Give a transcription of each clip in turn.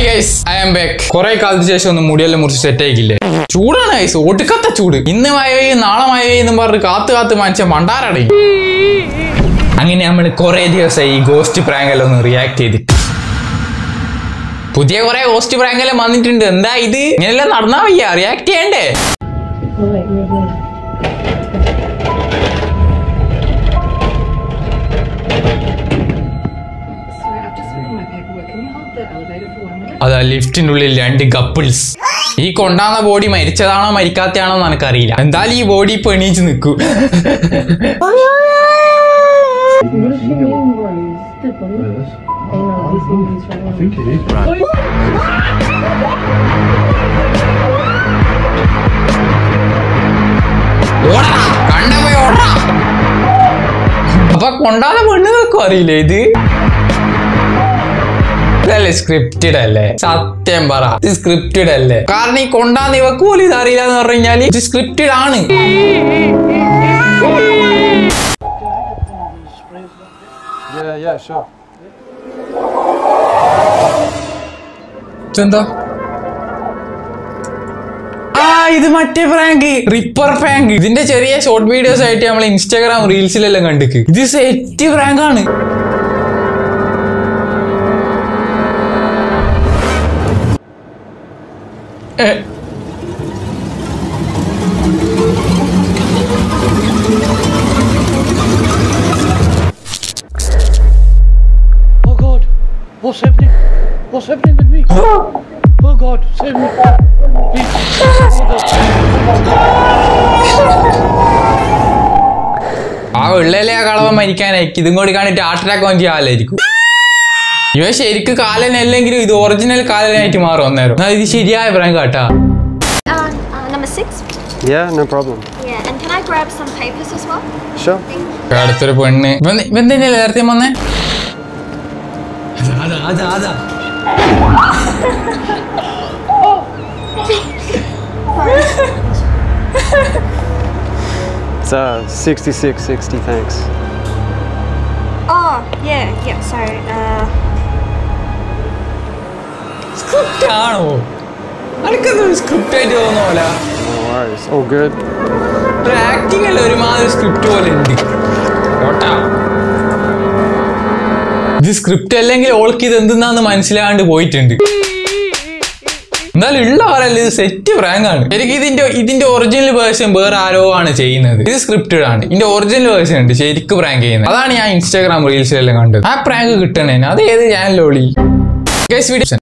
Guys I am back കുറെ കാലത്തിന് ശേഷം ഒന്ന് മുടിയെല്ലാം മുറിച്ച് സെറ്റ് ആയിക്കില്ലേ ചൂടാണ് ഗൈസ് ഒടുക്കത്ത ചൂട് ഇന്ന് മഴ പെയ്യും നാളെ മഴ പെയ്യുന്നു പറഞ്ഞ് കാത്ത് കാത്ത് മനുഷ്യൻ മണ്ടാരടയും അങ്ങനെ നമ്മൾ കുറെ ദിവസമായി ഈ ഗോസ്റ്റ് പ്രാങ്ക് എല്ലാം ഒന്ന് റിയാക്ട് ചെയ്തിട്ട് പുതിയ കുറെ ഗോസ്റ്റ് പ്രാങ്ക് എല്ലാം വന്നിട്ടുണ്ട് എന്താ ഇത് ഇങ്ങനെല്ലാം നടന്നാ വയ്യ റിയാക്ട് ചെയ്യണ്ടേ Oh, wait, wait, wait. Sorry, I've just written my paperwork. Can you hold the elevator for one minute? അതാ ലിഫ്റ്റിന്റെ ഉള്ളിൽ രണ്ട് കപ്പിൾസ് ഈ കൊണ്ടാന്ന ബോഡി മരിച്ചതാണോ മരിക്കാത്തയാണോ എന്ന് എനിക്കറിയില്ല എന്തായാലും ഈ ബോഡി ഇപ്പൊ എണീച്ച് നിൽക്കൂ What do you mean bruised? The bullet? I know, he's been bruised right I now. think it is right. ഓടാ കണ്ട പോയി ഓടാ അപ്പൊ കൊണ്ടാന്ന പെണ്ണ് നിൽക്കും അറിയില്ലേ ഇത് ഇതല്ലേ സ്ക്രിപ്റ്റഡ് അല്ലേ സത്യം പറ ഇത് സ്ക്രിപ്റ്റഡ് അല്ലേ കാരണം ഈ കൊണ്ടാന്ന് ഇവക്ക് പോലും ഇത് അറിയില്ല എന്ന് പറഞ്ഞു കഴിഞ്ഞാല് ഇത് സ്ക്രിപ്റ്റഡ് ആണ് Yeah, yeah, sure. ഇതെന്താ ആ ഇത് മറ്റേ പ്രാങ്ക് റിപ്പർ പ്രാങ്ക് ഇതിന്റെ ചെറിയ ഷോർട്ട് വീഡിയോസ് ആയിട്ട് നമ്മൾ ഇൻസ്റ്റാഗ്രാം റീൽസിലെല്ലാം കണ്ടിക്ക് ഇത് സെറ്റ് പ്രാങ്ക് ആണ് ഏ, Oh God, what's happening? What's happening with me? Oh God, save me. Please. ആ വെള്ളയിലെ ആ കളവൻ മരിക്കാനായിരിക്കും ഇതും കൂടി കാണിട്ട് ഹാർട്ട് അറ്റാക്ക് വന്നിട്ട് കാലായിരിക്കും ഇവ ശരിക്ക് കാലനല്ലെങ്കിലും ഇത് ഒറിജിനൽ കാലനായിട്ട് മാറും അന്നേരം എന്നാ ഇത് ശരിയായ പ്രാങ്ക് കേട്ടാ Uh, uh, number six? Yeah, no problem. Yeah, and can I grab some papers as well? Sure. അടുത്തൊരു പെണ്ണ് ഇവൻ ഇവൻ തന്നെയല്ലേ നേരത്തെ വന്നേ അതാ അതാ അതാ It's uh 66, 60, thanks. Oh, yeah, yeah, sorry. Uh, script ആണോ അനക്കത് സ്ക്രിപ്റ്റ് ആയിട്ട് തോന്നുന്ന പോലെ No worries. All good. Acting അല്ല ഒരുമാതിരി സ്ക്രിപ്റ്റ് പോലെ ഉണ്ട് കേട്ടാ ഇത് സ്ക്രിപ്റ്റ് അല്ലെങ്കിൽ ഓൾക്ക് ഇത് എന്തെന്നാന്ന് മനസ്സിലാണ്ട് പോയിട്ടുണ്ട് എന്നാലും ഉള്ള പറയല്ല ഇത് സെറ്റ് പ്രാങ്ക് ആണ് ശരിക്കും ഇതിന്റെ ഇതിന്റെ ഒറിജിനൽ വേർഷൻ വേറെ ആരോ ആണ് ചെയ്യുന്നത് ഇത് സ്ക്രിപ്റ്റഡ് ആണ് ഇതിന്റെ ഒറിജിനൽ വേർഷൻ ഉണ്ട് ശരിക്കും പ്രാങ്ക് ചെയ്യുന്നത് അതാണ് ഞാൻ ഇൻസ്റ്റാഗ്രാം റീൽസിലെല്ലാം കണ്ടത് ആ പ്രാങ്ക് കിട്ടണേ അത് ഏത് ചാനലോളി വീഡിയോ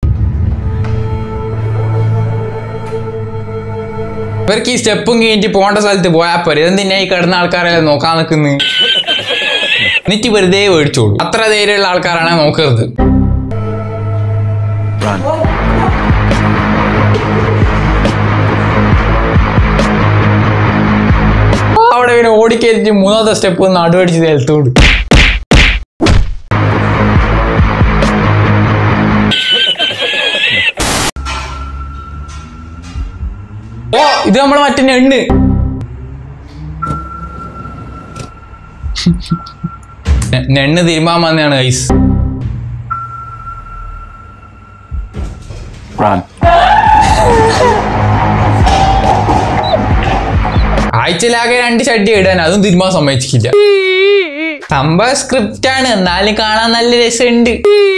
ഇവർക്ക് ഈ സ്റ്റെപ്പും കഴിഞ്ഞിട്ട് പോകേണ്ട സ്ഥലത്ത് പോയാൽ പോരെ എന്തിനാ ഈ കിടന്ന ആൾക്കാരെല്ലാം നോക്കാൻ നിൽക്കുന്നു എന്നിട്ട് വെറുതെ മേടിച്ചോളൂ അത്ര ധൈര്യമുള്ള ആൾക്കാരാണ് നോക്കരുത് അവിടെ പിന്നെ ഓടിക്കയറ്റിട്ട് മൂന്നാമത്തെ സ്റ്റെപ്പ് നടുവടിച്ച് നിലത്തോണ്ട് ഓ ഇത് നമ്മളെ മറ്റേ നെണ്ണ് നെ- നെണ്ണ് തീരുമാൻ വന്നതാണ് ഐസ് ആഴ്ചയിലാകെ രണ്ട് ഷഡ്ഡി ഇടാൻ അതും തീരുമാൻ സമ്മതിച്ചില്ല സംഭവ സ്ക്രിപ്റ്റ് ആണ് എന്നാലും കാണാൻ നല്ല രസമുണ്ട്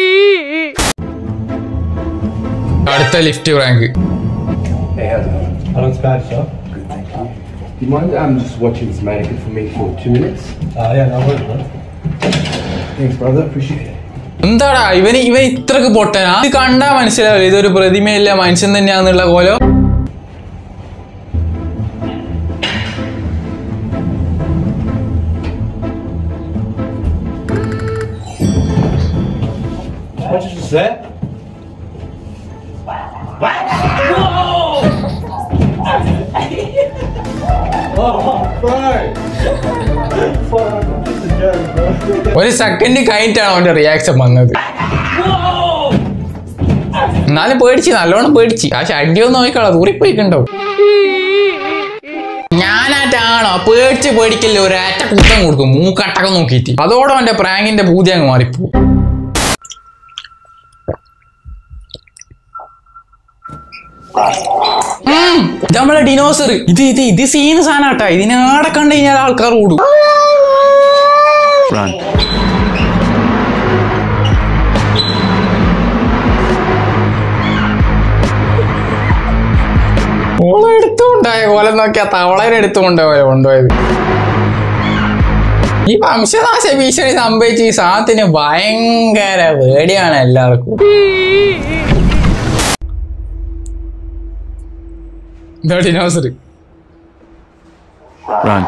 അടുത്ത lift rank How long's bad, sir? Do you mind um, just watching this mannequin for me for two minutes? Uh, yeah, no worries, man. Thanks, brother. Appreciate it. എന്താടാ ഇവന് ഇവൻ ഇത്രക്ക് പൊട്ടനാ ഇത് കണ്ടാ മനസ്സിലാവില്ല ഇതൊരു പ്രതിമയല്ല മനുഷ്യൻ തന്നെയാന്നുള്ള കോലോ What did you say? ഒരു സെക്കൻഡ് കഴിഞ്ഞിട്ടാണ് അവന്റെ റിയാക്ഷൻ വന്നത് എന്നാലും പേടിച്ച് നല്ലോണം പേടിച്ച് ആ ഷഡ്ഡി ഒന്ന് നോക്കിക്കളാ ദൂരിപ്പോയിക്കുണ്ടോ ഞാനായിട്ടാണോ പേടിച്ച് പേടിക്കല്ലേ ഒരേറ്റ കുത്തം കൊടുക്കും മൂക്കട്ടക്കം നോക്കിയിട്ട് അതോടെ അവന്റെ പ്രാങ്കിന്റെ പൂജ അങ്ങ് മാറിപ്പോ ഉം, ഇത് നമ്മളെ ഡിനോസർ ഇത് ഇത് ഇത് സീന് സാധനാട്ടാ ഇതിനാടെ കണ്ടു കഴിഞ്ഞാൽ ആൾക്കാർ ഓടും Run. ഓളെ എടുത്തുകൊണ്ടായ കോലം നോക്കിയാ തവളനെ എടുത്തുകൊണ്ടുപോയ കൊണ്ടുപോയത് ഈ വംശനാശ ഭീഷണി സംഭവിച്ച ഈ സാധനത്തിന് ഭയങ്കര പേടിയാണ് എല്ലാവർക്കും ഇതാ ഡിനോസർ Run.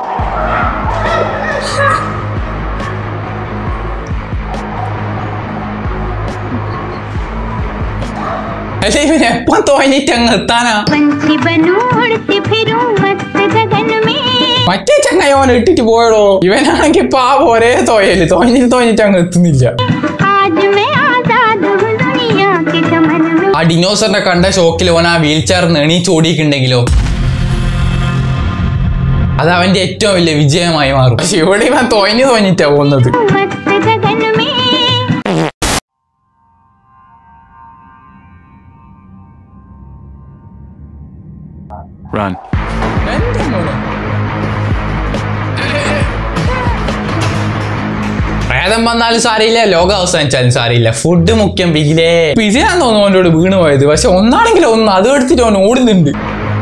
അല്ലെ ഇവൻ എപ്പം തോന്നിട്ട് അങ്ങ് എത്താനാ पंछी बनूं उड़ती फिरूं मस्त गगन में മറ്റേ ചങ്ങായി ഓൻ ഇട്ടിട്ട് പോയടോ ഇവനാണെങ്കിൽ പാവം ഒരേ തോയല് തോന്നിട്ട് തോന്നിട്ട് അങ്ങ് എത്തുന്നില്ല आज मैं आजाद हूँ दुनिया के चमन में ആ ഡിനോസറിനെ കണ്ട ഷോക്കിൽ ഓൻ ആ വീൽ ചെയർ എണീച്ച് ഓടിയിട്ടുണ്ടെങ്കിലോ അത് അവന്റെ ഏറ്റവും വലിയ വിജയമായി മാറും പക്ഷെ ഇവിടെ ഇവൻ തോന്നി തോന്നിട്ടാ പോകുന്നത് मस्त गगन में Run. എന്റെ മോനെ. പ്രേതം വന്നാലും സാരിയില്ല ലോകം അവസാനിച്ചാലും സാരിയില്ല ഫുഡ് മുഖ്യം ബിഗിലേ പിസിനാന്ന് തോന്നുന്നു അവനോട് വീണ് പോയത് പക്ഷെ ഒന്നാണെങ്കിലും ഒന്ന് അത് എടുത്തിട്ട് അവൻ ഓടുന്നുണ്ട്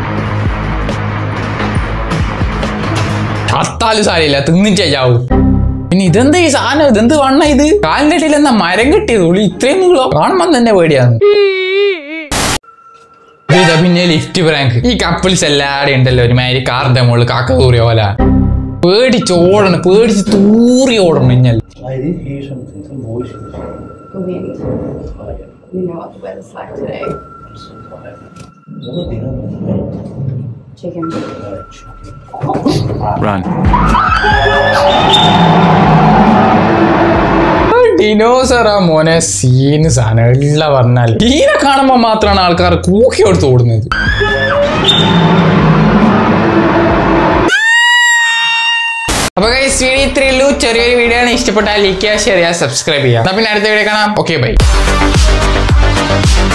ചത്താലും സാരിയില്ല തിന്നിട്ടേ ചാവൂ പിന്നെ ഇതെന്താ ഈ സാധനം ഇതെന്ത് വണ്ണ ഇത് കാലിന്റെ ഇടയിൽ എന്താ മരം കിട്ടിയത് ഉള്ളി ഇത്രയും നീളം കാണുമ്പോൾ തന്നെ പേടിയാണ് ഇതാ പിന്നെ ലിഫ്റ്റ് പ്രാങ്ക് ഈ കപ്പിൾസ് എല്ലാവരും ഉണ്ടല്ലോ ഒരുമാതിരി കാറിന്റെ മുകളിൽ കാക്ക തൂറിയ പോലെ പേടിച്ച് ഓടണം പേടിച്ച് തൂറി ഓടണം ഇഞ്ഞൽ I did hear something, some voices. Wind. You know what the weather's like today. I'm so tired. What are dinner with Chicken. Run. ഡിനോസറാ മോനെ സീന് സാധനം എല്ലാം പറഞ്ഞാൽ ഈനെ കാണുമ്പോ മാത്രമാണ് ആൾക്കാർ കൂക്കി കൊടുത്ത് ഓടുന്നത് അപ്പൊ ഗൈസ് വീഡിയോ ഇത്രയേ ഉള്ളൂ ചെറിയൊരു വീഡിയോ ആണ് ഇഷ്ടപ്പെട്ടാൽ ലൈക്ക് ചെയ്യുക ഷെയർ ചെയ്യുക സബ്സ്ക്രൈബ് ചെയ്യുക എന്നാ പിന്നെ അടുത്ത വീഡിയോ കാണാം ഓക്കെ ബൈ